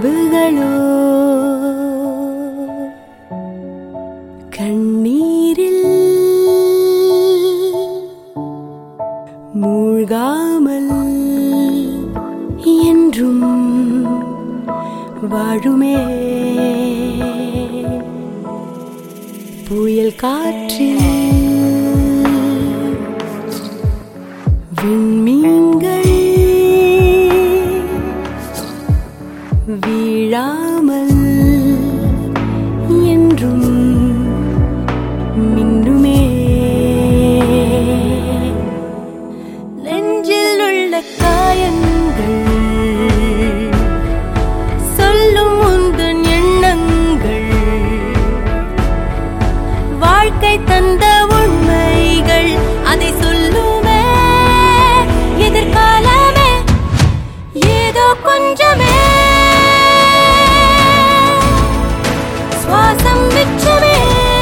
கனவுகளோ கண்ணீரில் மூழ்காமல் என்றும் வாழுமே புயல் காற்றில் விண்மீன்கள் வீழாமல் என்றும் மின்னுமே நெஞ்சில் உள்ள காயங்கள் சொல்லும் உந்தன் எண்ணங்கள் வாழ்க்கை தந்த உண்மைகள் அதை சொல்லுமே எதிர்காலமே ஏதோ கொஞ்சமே சுவாசம் மிச்சமே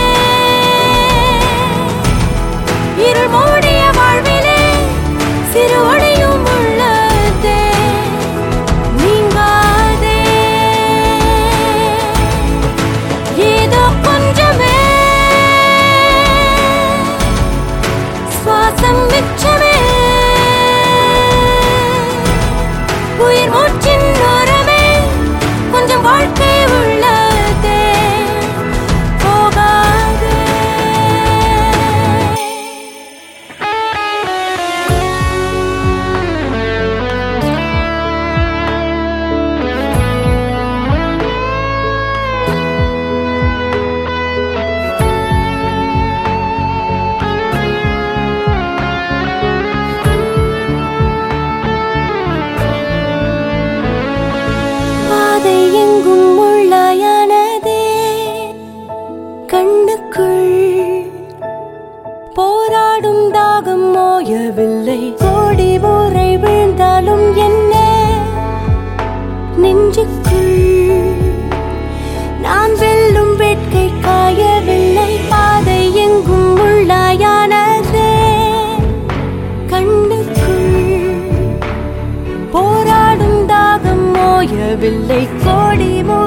இருள் மூடிய வாழ்விலே சிறு ஒளியும் உள்ளதே நீங்காதே ஏதோ கொஞ்சமே சுவாசம் மிச்சமே உயிர் மூச்சின் ஓரமே கொஞ்சம் வாழ்க்கை உள்ளதே போகாதே பாதை எங்கும் முள்ளாயானதே கண்ணுக்குள் போராடும் தாகம் மோயவில்லை கோடி முறை விழுந்தாலும் என்ன நெஞ்சுக்குள் நான் வெல்லும் வேட்கை காயவில்லை பாதை எங்கும் முள்ளாயானதே கண்ணுக்குள் போராடும் தாகம் மோயவில்லை கோடி மோ